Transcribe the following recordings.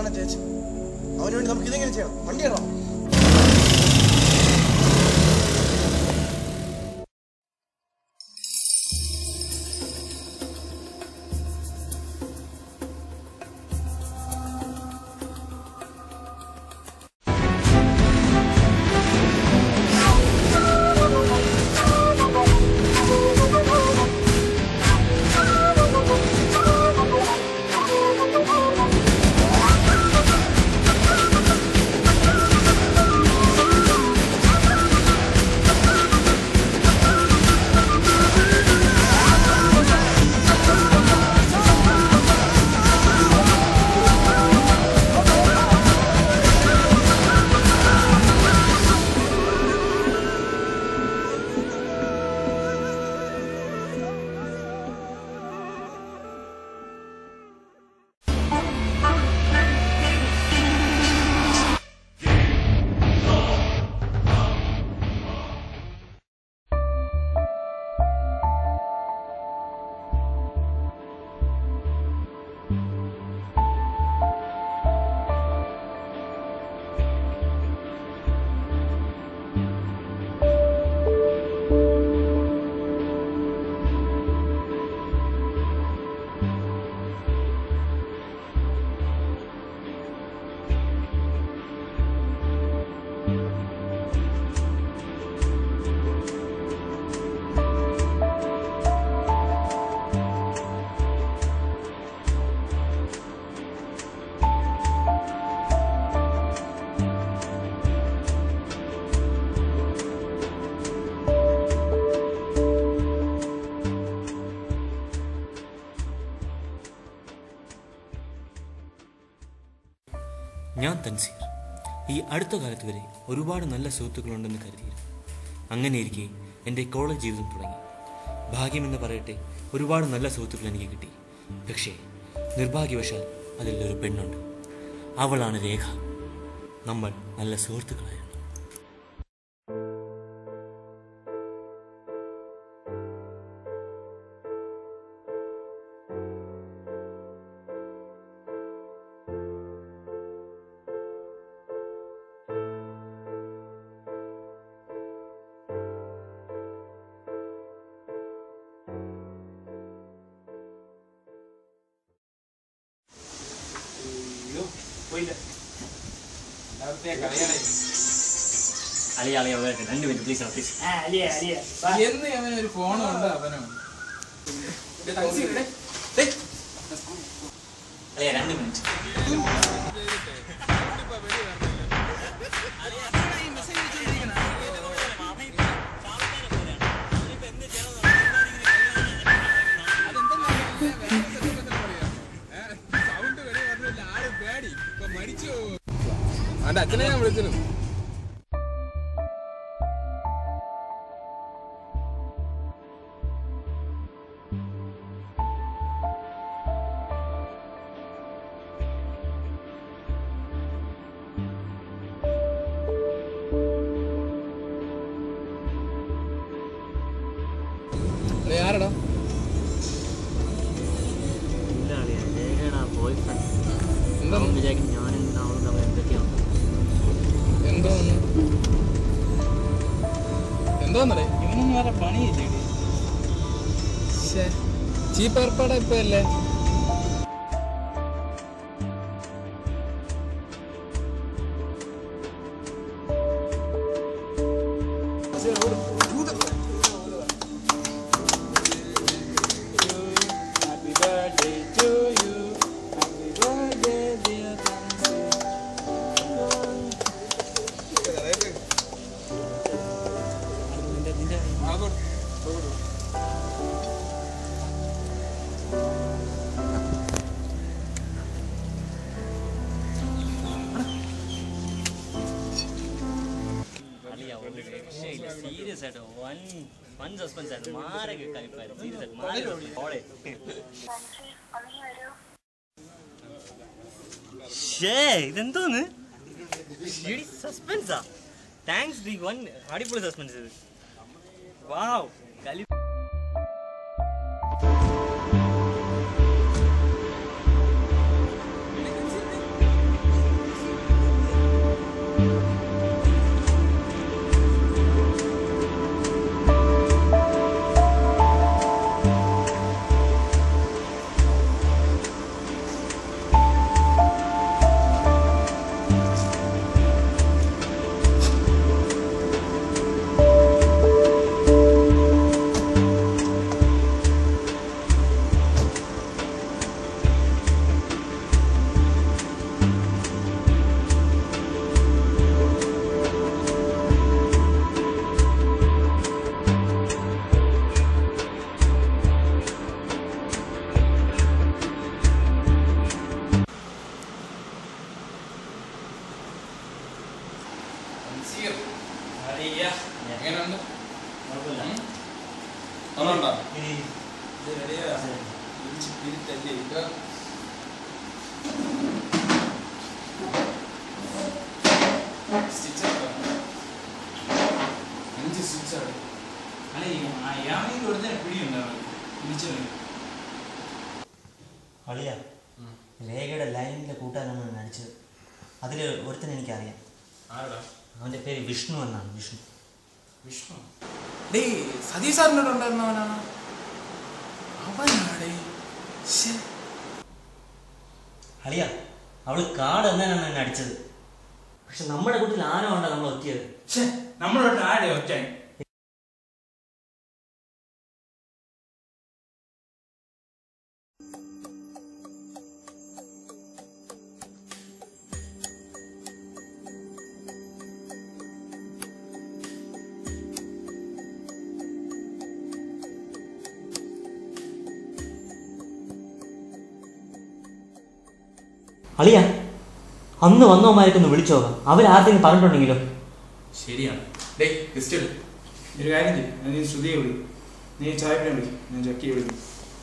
അവനെ തേച്ച് അവന് വേണ്ടി നമുക്ക് ഇതെങ്ങനെ ചെയ്യണം വണ്ടി ഇടണം ഞാൻ തൻസീർ ഈ അടുത്ത കാലത്ത് വരെ ഒരുപാട് നല്ല സുഹൃത്തുക്കളുണ്ടെന്ന് കരുതിയിരുന്നു അങ്ങനെയിരിക്കെ എൻ്റെ കോളേജ് ജീവിതം തുടങ്ങി ഭാഗ്യമെന്ന് പറയട്ടെ ഒരുപാട് നല്ല സുഹൃത്തുക്കൾ എനിക്ക് കിട്ടി പക്ഷേ നിർഭാഗ്യവശാൽ അതിൽ ഒരു പെണ്ണുണ്ട് അവളാണ് രേഖ നമ്മൾ നല്ല സുഹൃത്തുക്കളായിരുന്നു അളിയ അളിയ രണ്ട് മിനിറ്റ് പ്ലീസ് പ്ലീസ് എന്ന് അവന് ഒരു ഫോൺ ഉണ്ട് അവനോ അളിയ രണ്ട് മിനിറ്റ് അവന്റെ അച്ഛനെ ഞാൻ വിളിച്ചിരുന്നു ആരടാ ഇല്ല അളിയ രേഖയുടെ ബോയ് ഫ്രണ്ട് എന്താ അവൻ വിചാരിക്കും ഞാനും അവളും തമ്മിൽ എന്തൊക്കെയാണ് എന്തോന്ന് എന്തോന്നടേ ഇവനൊന്നും വേറെ പണിയില്ലേ ചീപ്പ് ഏർപ്പാടാ ഇപ്പൊ അല്ലേ Happy birthday to you. Happy birthday, dear Tansi. നിന്റെ നിന്റെ അളിയ ഒരു രക്ഷയില്ല സീരിയസ് ആയിട്ട് വൺ വൺ സസ്പെൻസ് ആയിട്ട് മാരൊക്കെ കളിപ്പായിരുന്നു സീരിയസ് ആയിട്ട് മാറി ഓളെ ഷേ ഇതെന്തോന്ന് സസ്പെൻസാ താങ്ക്സ് ഡി വൺ അടിപൊളി സസ്പെൻസ് ഇത് വാവ് കളി അറിയാ എങ്ങനെയുണ്ട് കുഴപ്പമില്ല നല്ലോണ്ടോ ഇത് റെഡിയാ ഇടിച്ച് പിരിത്തല്ലേ അഞ്ച് സ്വിച്ചാണ് അല്ല യാമി കൊടുത്തതിന് പിടിയുണ്ടാവും ഇടിച്ചത് അളിയ രേഖയുടെ ലൈനിലെ കൂട്ടാനാണ് നടിച്ചത് അതിൽ ഒരുത്തനെ എനിക്കറിയാം ആരടാ അവൻ്റെ പേര് വിഷ്ണു എന്നാണ് വിഷ്ണു വിഷ്ണു ഡേയ് സതീഷ് സാറിനോട് ഉണ്ടായിരുന്നവനാണ് അവനാടേ ശ്ശേ. അളിയ അവള് കാട് എന്നാണ് എന്നെ അടിച്ചത് പക്ഷെ നമ്മുടെ കൂട്ടിൽ ആന കൊണ്ടാ നമ്മൾ ഒത്തിയത് ഛേ നമ്മളോട്ട് ആടെ ഒറ്റ അളിയ അന്ന് വന്നവന്മാരൊക്കെ ഒന്ന് വിളിച്ചു നോക്കാം അവരാർക്കെങ്കിലും പറഞ്ഞിട്ടുണ്ടെങ്കിലോ ശരിയാണ് ഡേയ് ലിസ്റ്റ് എടു ഒരു കാര്യം ചെയ്യും നീ ശ്രുതിയെ വിളി നീ ചായപ്പിനെ വിളി ഞാൻ ചക്കിയെ വിളിക്കും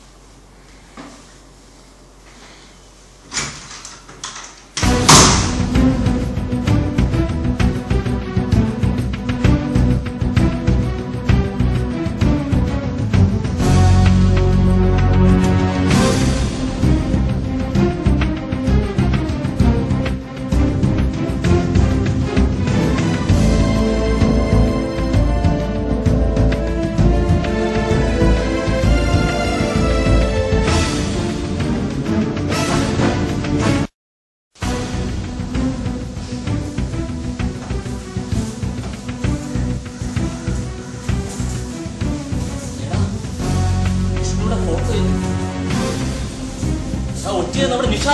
വിഷ്ണുയുടെ ഫോട്ടോ ഒറ്റയത് നമ്മുടെ നിഷ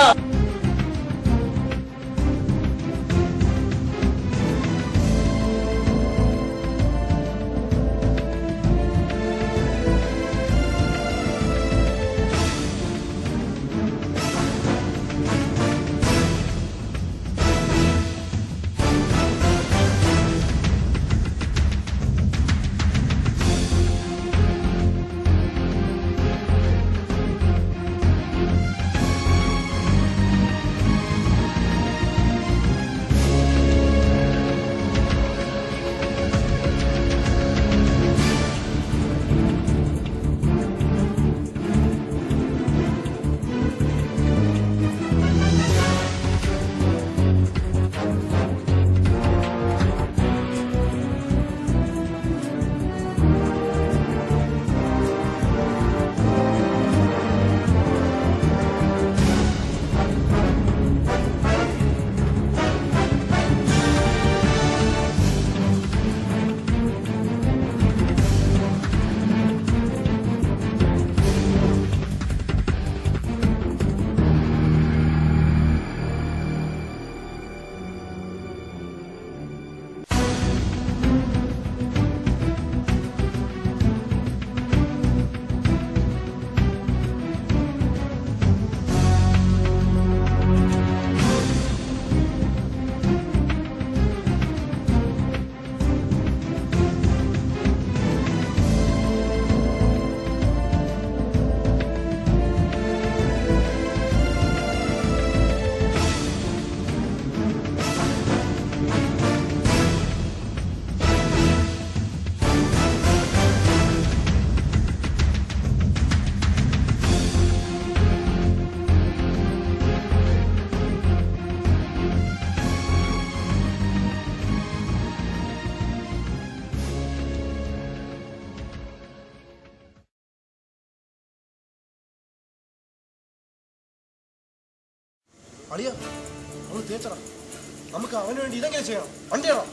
അളിയ അവള് തേച്ചടാ നമുക്ക് അവന് വേണ്ടി ഇതെങ്ങനെ ചെയ്യണം വണ്ടി ഇടാം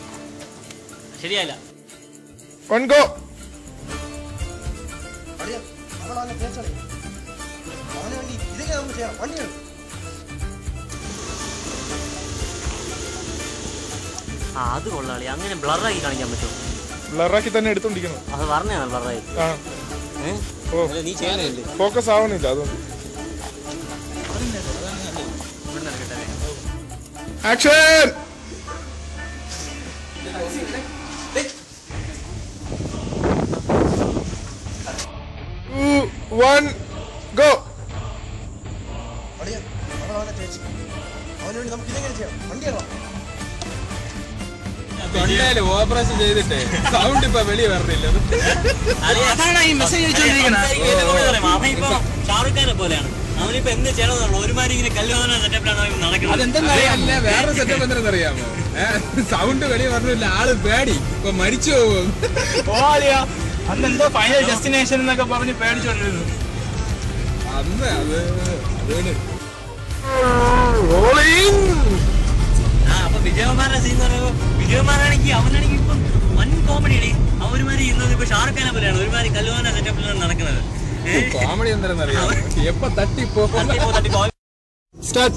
ശരിയല്ല കൊൺകോ അളിയ അവളാണ് തേച്ചടേ അവന് വേണ്ടി ഇതെങ്ങനെ നമുക്ക് ചെയ്യണം വണ്ടി ഇടും ആ അത് കൊള്ളാളി അങ്ങനെ ബ്ലറാക്കി കാണിക്കാൻ പറ്റുമോ ബ്ലറാക്കി തന്നെ എടുത്തോണ്ടിരിക്കണം അത് പറഞ്ഞാണ് ബ്ലറായി ആ ഏഹ് ഓ നീ ചെയ്യുന്നില്ലേ ഫോക്കസ് ആവണില്ല അതുകൊണ്ട് ആക്ഷൻ വൺ ഗോ അളിയ അവൻ അവനെ തേച്ച് അവന് വേണ്ടി നമുക്ക് ഇതെങ്ങനെ ചെയ്യാം വണ്ടി ഇറങ്ങാം തൊണ്ടയില് ഓപ്പറേഷൻ ചെയ്തിട്ടേ സൗണ്ട് ഇപ്പൊ വെളിയെ വരണില്ല അതാണ് ഈ മെസ്സേജ് അയച്ചുകൊണ്ടിരിക്കുന്നത് അവൻ ഇപ്പൊ ഷാറുഖ് ഖാനെ പോലെയാണ് അവനിപ്പോ എന്ത് ചെയ്യണമെന്നുള്ള ഒരുമാതിരി ഇങ്ങനെ കല്ലുവാന സെറ്റപ്പിലാണ് അവൻ നടക്കുന്നത് അതെന്തെന്നറിയാമല്ലേ വേറെ സെറ്റപ്പ് എന്തെന്നറിയാമോ സൗണ്ട് വെളിയെ വരണില്ല ആള് പേടി ഇപ്പൊ മരിച്ചു പോകും ഓലിയ അന്ന് എന്തോ ഫൈനൽ ഡെസ്റ്റിനേഷൻ എന്നൊക്കെ പറഞ്ഞ് പേടിച്ചോണ്ടിരുന്നു അന്ന് അത് അതുകൊണ്ട് ആ അപ്പൊ വിജയകുമാറിന്റെ സീൻ എന്ന് പറയുമ്പോ വിജയകുമാറാണെങ്കിൽ അവനാണെങ്കിൽ ഇപ്പം വൻ കോമഡി അടി അവൻ ഒരുമാതിരി ഇന്നത് ഇപ്പൊ ഷാറുഖ് ഖാനെ പോലെയാണ് ഒരുമാതിരി കല്ലുവാന സെറ്റപ്പിലാണ് നടക്കുന്നത് ഏ? കോമഡി എന്താണെന്നറിയാമോ എപ്പൊ തട്ടിപ്പോ തട്ടിപ്പോ തട്ടിപ്പോ അവൻ സ്റ്റാർട്ട്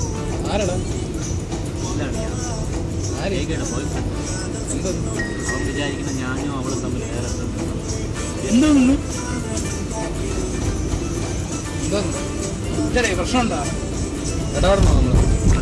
അവൻ വിചാരിക്കുന്ന ഞാനും അവളും തമ്മിൽ വേറെ എന്തോന്നു ഇതേ പ്രശ്നമുണ്ടോ ഇടപെടണോ നമ്മള്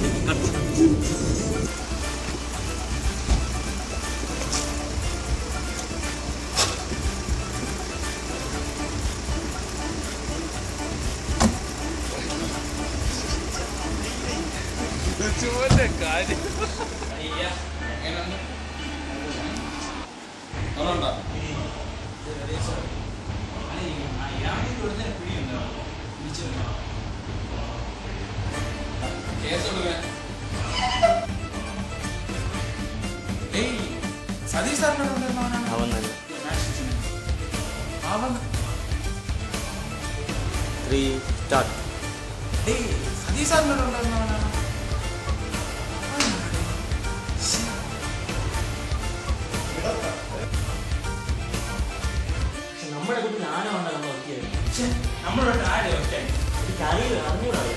സതീഷ് സാറിനോട് അവൻ നല്ല ത്രീ സ്റ്റാർട്ട് സതീഷ് സാറിനോട് നമ്മളെ കുട്ടി ആന ഉണ്ടാകുന്ന നമ്മളോട് ആരെ ഒറ്റ അറിയില്ല അറിഞ്ഞൂടാ